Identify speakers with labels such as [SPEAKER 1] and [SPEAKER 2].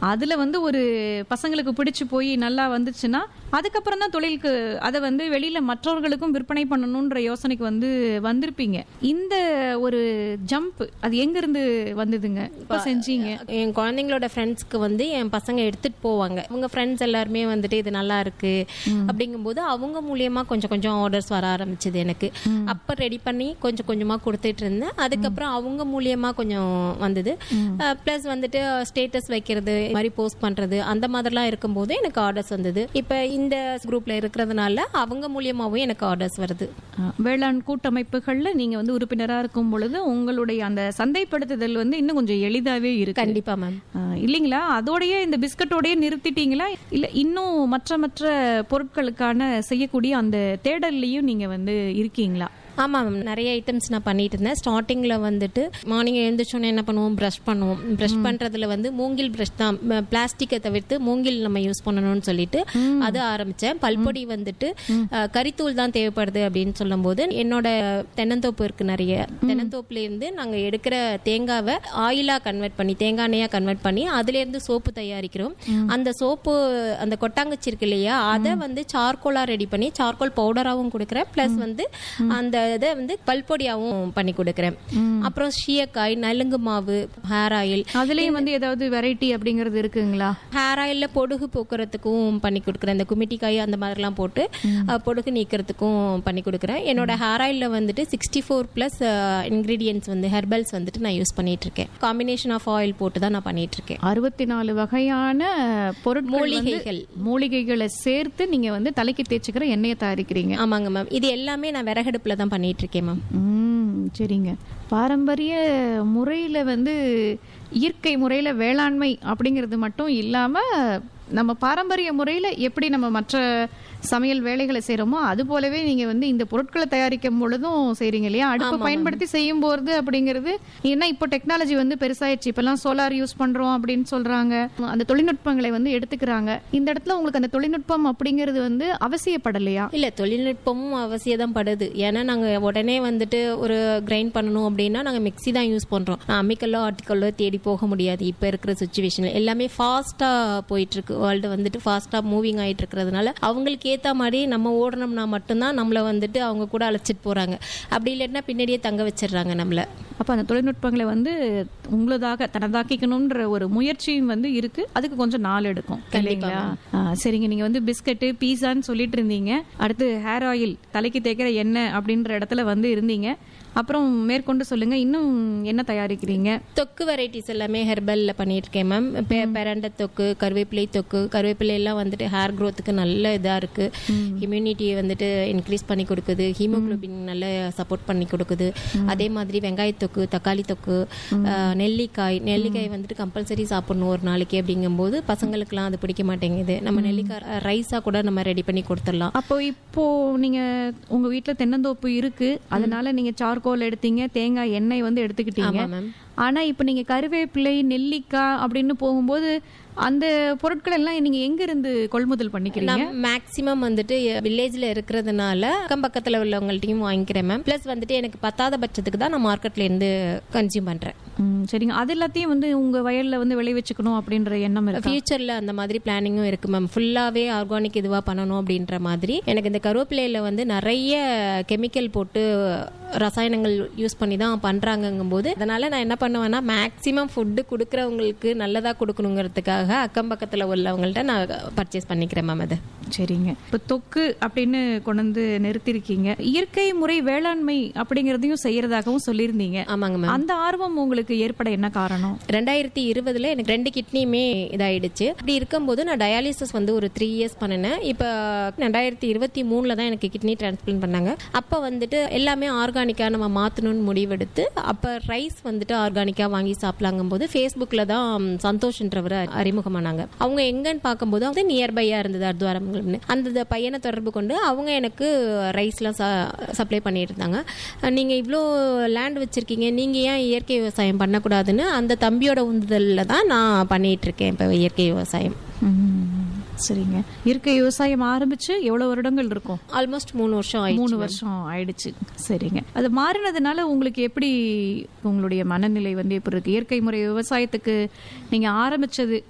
[SPEAKER 1] அதுல வந்து ஒரு பசங்களுக்கு பிடிச்சு போய் நல்லா வந்துச்சுன்னா அதுக்கப்புறம் தான் தொழிலுக்கு அதை வந்து வெளியில மற்றவர்களுக்கும் விற்பனை பண்ணணும்ன்ற யோசனைக்கு வந்து வந்திருப்பீங்க இந்த ஒரு ஜம்ப் அது எங்க இருந்து வந்ததுங்க இப்ப செஞ்சீங்க
[SPEAKER 2] என் குழந்தைங்களோட ஃப்ரெண்ட்ஸ்க்கு வந்து என் பசங்க எடுத்துட்டு போவாங்க அவங்க ஃப்ரெண்ட்ஸ் எல்லாருமே வந்துட்டு இது நல்லா இருக்கு அப்படிங்கும்போது அவங்க மூலியமா கொஞ்சம் கொஞ்சம் ஆர்டர்ஸ் வர ஆரம்பிச்சது எனக்கு அப்ப ரெடி பண்ணி கொஞ்சம் கொஞ்சமா கொடுத்துட்டு இருந்தேன் அதுக்கப்புறம் அவங்க மூலியமா கொஞ்சம் வந்தது ப்ளஸ் வந்துட்டு ஸ்டேட்டஸ் வைக்கிறது இது மாதிரி போஸ்ட் பண்றது அந்த மாதிரிலாம் இருக்கும்போது எனக்கு ஆர்டர்ஸ் வந்தது இப்ப இந்த குரூப்ல இருக்கிறதுனால அவங்க மூலியமாவும் எனக்கு ஆர்டர்ஸ் வருது
[SPEAKER 1] அஹ், வேளாண் கூட்டமைப்புகள்ல நீங்க வந்து உறுப்பினரா இருக்கும் பொழுது உங்களுடைய அந்த சந்தைப்படுத்துதல் வந்து இன்னும் கொஞ்சம் எளிதாவே இருக்கு
[SPEAKER 2] கண்டிப்பா மேம்
[SPEAKER 1] அஹ், இல்லைங்களா அதோடயே இந்த பிஸ்கட்டோடயே நிறுத்திட்டீங்களா இல்ல இன்னும் மற்ற மற்ற பொருட்களுக்கான செய்யக்கூடிய அந்த தேடல்லையும் நீங்க வந்து இருக்கீங்களா
[SPEAKER 2] ஆமாம் மேம் நிறைய ஐட்டம்ஸ் நான் பண்ணிட்டு இருந்தேன் ஸ்டார்டிங்கில் வந்துட்டு மார்னிங் எழுந்திரிச்சோன்னே என்ன பண்ணுவோம் ப்ரஷ் பண்ணுவோம் ப்ரஷ் பண்ணுறதுல வந்து மூங்கில் ப்ரஷ் தான் பிளாஸ்டிக்கை தவிர்த்து மூங்கில் நம்ம யூஸ் பண்ணணும்னு சொல்லிட்டு அது ஆரம்பித்தேன் பல்பொடி வந்துட்டு அஹ், கரித்தூள் தான் தேவைப்படுது அப்படின்னு சொல்லும்போது என்னோட தென்னந்தோப்பு இருக்கு நிறைய தென்னந்தோப்புல இருந்து நாங்கள் எடுக்கிற தேங்காவை ஆயிலாக கன்வெர்ட் பண்ணி தேங்காய் எண்ணெயாக கன்வெர்ட் பண்ணி அதுலேருந்து சோப்பு தயாரிக்கிறோம் அந்த சோப்பு அந்த கொட்டாங்குச்சி இருக்கு இல்லையா அதை வந்து சார்கோலாக ரெடி பண்ணி சார்கோல் பவுடராகவும் கொடுக்குறேன் ப்ளஸ் வந்து அந்த இதை வந்து பல்பொடியாகவும் பண்ணி கொடுக்குறேன் அப்புறம் ஷீயக்காய் நலுங்கு மாவு ஹேர் ஆயில்
[SPEAKER 1] அதுலயும் வந்து ஏதாவது வெரைட்டி அப்படிங்கறது இருக்குங்களா
[SPEAKER 2] ஹேர் ஆயிலில் பொடுகு போக்குறதுக்கும் பண்ணி கொடுக்குறேன் இந்த குமிட்டிக்காய் அந்த மாதிரிலாம் போட்டு அஹ், பொடுகு நீக்கிறதுக்கும் பண்ணி கொடுக்குறேன் என்னோட ஹேர் ஆயிலில் வந்துட்டு சிக்ஸ்டி ஃபோர் ப்ளஸ் இன்க்ரீடியன்ஸ் வந்து ஹெர்பல்ஸ் வந்துட்டு நான் யூஸ் பண்ணிட்டு இருக்கேன் காம்பினேஷன் ஆஃப் ஆயில் போட்டு தான் நான் பண்ணிட்டு இருக்கேன்
[SPEAKER 1] அறுபத்தி நாலு வகையான பொருட்கள்
[SPEAKER 2] மூலிகைகள்.
[SPEAKER 1] வந்து- மூலிகைகளை சேர்த்து நீங்க வந்து தலைக்கு தேய்ச்சிக்கிற எண்ணெயை தயாரிக்கிறீங்க
[SPEAKER 2] ஆமாங்க மேம் இது எல்லாமே நான் விறகடுப்பில் தான் பண்ணிட்டு இருக்கேன் மேம்
[SPEAKER 1] ம் சரிங்க பாரம்பரிய முறையில் வந்து இயற்கை முறையில் வேளாண்மை அப்படிங்கிறது மட்டும் இல்லாமல் நம்ம பாரம்பரிய முறையில் எப்படி நம்ம மற்ற சமையல் வேலைகளை செய்கிறோமோ அது போலவே நீங்கள் வந்து இந்த பொருட்களை தயாரிக்கும் பொழுதும் செய்கிறீங்க இல்லையா அடுப்பு பயன்படுத்தி செய்யும் போது அப்படிங்கிறது ஏன்னா இப்போ டெக்னாலஜி வந்து பெருசாயிடுச்சு இப்போல்லாம் சோலார் யூஸ் பண்ணுறோம் அப்படின்னு சொல்கிறாங்க அந்த தொழில்நுட்பங்களை வந்து எடுத்துக்கிறாங்க இந்த இடத்துல உங்களுக்கு அந்த தொழில்நுட்பம் அப்படிங்கிறது வந்து அவசியப்படலையா
[SPEAKER 2] இல்ல தொழில்நுட்பமும் அவசியம் தான் படுது ஏன்னா நாங்க உடனே வந்துட்டு ஒரு கிரைண்ட் பண்ணணும் அப்படின்னா நாங்க மிக்ஸி தான் யூஸ் பண்றோம் அம்மிக்கல்லோ ஆட்டிக்கல்லோ தேடி போக முடியாது இப்ப இருக்கிற சுச்சுவேஷன்ல எல்லாமே ஃபாஸ்டா போயிட்டு இருக்கு வேர்ல்டு வந்துட்டு ஃபாஸ்டா மூவிங் ஆயிட்டு இருக்கிறதுனால அவங்களுக்கு ஏத்த மாதிரி நம்ம ஓடணும்னா மட்டும்தான் நம்மள வந்துட்டு அவங்க கூட அழைச்சிட்டு போறாங்க அப்படி இல்லைன்னா பின்னாடியே தங்க வச்சிடுறாங்க நம்மள
[SPEAKER 1] அப்ப அந்த தொழில்நுட்பங்களை வந்து உங்களதாக தனதாக்கிக்கணும்ன்ற ஒரு முயற்சியும் வந்து இருக்கு அதுக்கு கொஞ்சம் நாள் எடுக்கும் இல்லைங்களா ஆ, சரிங்க நீங்க வந்து பிஸ்கட்டு பீஸான்னு சொல்லிட்டு இருந்தீங்க அடுத்து ஹேர் ஆயில் தலைக்கு தேய்க்கிற எண்ணெய் அப்படின்ற இடத்துல வந்து இருந்தீங்க அப்புறம் மேற்கொண்டு சொல்லுங்க இன்னும் என்ன தயாரிக்கிறீங்க
[SPEAKER 2] தொக்கு வெரைட்டிஸ் எல்லாமே ஹெர்பல்ல பண்ணிட்டு இருக்கேன் மேம் பெரண்டை தொக்கு கருவேப்பிலை தொக்கு கருவேப்பிலை எல்லாம் வந்துட்டு ஹேர் க்கு நல்ல இதா இருக்கு இம்யூனிட்டியை வந்துட்டு இன்க்ரீஸ் பண்ணி கொடுக்குது ஹீமோகுளோபின் நல்ல சப்போர்ட் பண்ணி கொடுக்குது அதே மாதிரி வெங்காய தொக்கு தக்காளி தொக்கு அஹ், நெல்லிக்காய் நெல்லிக்காய் வந்துட்டு கம்பல்சரி சாப்பிடணும் ஒரு நாளைக்கு அப்படிங்கும்போது பசங்களுக்குலாம் அது பிடிக்க மாட்டேங்குது நம்ம நெல்லிக்காய் ரைஸா கூட நம்ம ரெடி பண்ணி கொடுத்துடலாம்
[SPEAKER 1] அப்போ இப்போ நீங்க உங்க வீட்ல தென்னந்தோப்பு இருக்கு அதனால நீங்க சார்கோல் எடுத்தீங்க தேங்காய் எண்ணெய் வந்து எடுத்துக்கிட்டீங்க
[SPEAKER 2] ஆமா மேம்
[SPEAKER 1] ஆனா இப்போ நீங்க கருவேப்பிலை நெல்லிக்காய் அப்படின்னு போகும்போது அந்த பொருட்கள் எல்லாம் நீங்க எங்க இருந்து கொள்முதல் பண்ணிக்கிறீங்க
[SPEAKER 2] நான் மேக்ஸிமம் வந்துட்டு வில்லேஜ்ல இருக்கிறதுனால அக்கம் பக்கத்துல உள்ளவங்கள்ட்டையும் வாங்கிக்கிறேன் மேம் ப்ளஸ் வந்துட்டு எனக்கு பத்தாத பட்சத்துக்கு தான் நான் மார்க்கெட்ல இருந்து கன்சியூம் பண்றேன்
[SPEAKER 1] ம், சரிங்க அது எல்லாத்தையும் வந்து உங்க வயல்ல வந்து விளைவிச்சுக்கணும் அப்படின்ற எண்ணம் இருக்கு
[SPEAKER 2] ஃபியூச்சர்ல அந்த மாதிரி பிளானிங்கும் இருக்கு மேம் ஃபுல்லாவே ஆர்கானிக் இதுவா பண்ணணும் அப்படின்ற மாதிரி எனக்கு இந்த கருவேப்பிலையில வந்து நிறைய கெமிக்கல் போட்டு ரசாயனங்கள் யூஸ் பண்ணி தான் பண்றாங்கங்கும் போது அதனால நான் என்ன பண்ணுவேன்னா மேக்ஸிமம் ஃபுட்டு கொடுக்கறவங்களுக்கு நல்லதா கொடுக்கணுங்கிறதுக்காக அக்கம் பக்கத்துல உள்ளவங்கள்ட்ட நான் பர்ச்சேஸ் பண்ணிக்கிறேன் மேம் அதை
[SPEAKER 1] சரிங்க இப்போ தொக்கு அப்படின்னு கொண்டு வந்து நிறுத்திருக்கீங்க இயற்கை முறை வேளாண்மை அப்படிங்கறதையும் செய்யறதாகவும் சொல்லியிருந்தீங்க
[SPEAKER 2] ஆமாங்க மேம்
[SPEAKER 1] அந்த ஆர்வம் உங்களுக்கு ஏற்பட என்ன காரணம்
[SPEAKER 2] ரெண்டாயிரத்தி இருபதுல எனக்கு ரெண்டு கிட்னியுமே இதாயிடுச்சு அப்படி இருக்கும்போது நான் டயாலிசிஸ் வந்து ஒரு த்ரீ இயர்ஸ் பண்ணினேன் இப்போ ரெண்டாயிரத்தி இருபத்தி மூணுல தான் எனக்கு கிட்னி டிரான்ஸ்பிளான்ட் பண்ணாங்க அப்போ வந்துட்டு எல்லாமே ஆர்கானிக்கா நம்ம மாற்றணும்னு முடிவெடுத்து அப்போ ரைஸ் வந்துட்டு ஆர்கானிக்கா வாங்கி சாப்பிடலாங்கும் போது ஃபேஸ்புக்கில் தான் சந்தோஷ்ன்றவர் அறிமுகமானாங்க அவங்க எங்கன்னு பார்க்கும்போது அது நியர்பையா இருந்தது அர்துவாரம்னு அந்த பையனை தொடர்பு கொண்டு அவங்க எனக்கு ரைஸ்லாம் சப்ளை பண்ணிட்டு இருந்தாங்க நீங்க இவ்வளோ லேண்ட் வச்சிருக்கீங்க நீங்க ஏன் இயற்கை விவசாயம் பண்ணக்கூடாதுன்னு அந்த தம்பியோட உந்துதல்ல தான் நான் பண்ணிட்டு இருக்கேன் இப்போ இயற்கை விவசாயம்
[SPEAKER 1] ம், சரிங்க இயற்கை விவசாயம் ஆரம்பிச்சு எவ்வளவு வருடங்கள் இருக்கும்
[SPEAKER 2] ஆல்மோஸ்ட் மூணு வருஷம் ஆயிடுச்சு
[SPEAKER 1] மூணு வருஷம் ஆயிடுச்சு சரிங்க அது மாறினதுனால உங்களுக்கு எப்படி உங்களுடைய மனநிலை வந்து எப்படி இருக்கு இயற்கை முறை விவசாயத்துக்கு நீங்க ஆரம்பிச்சது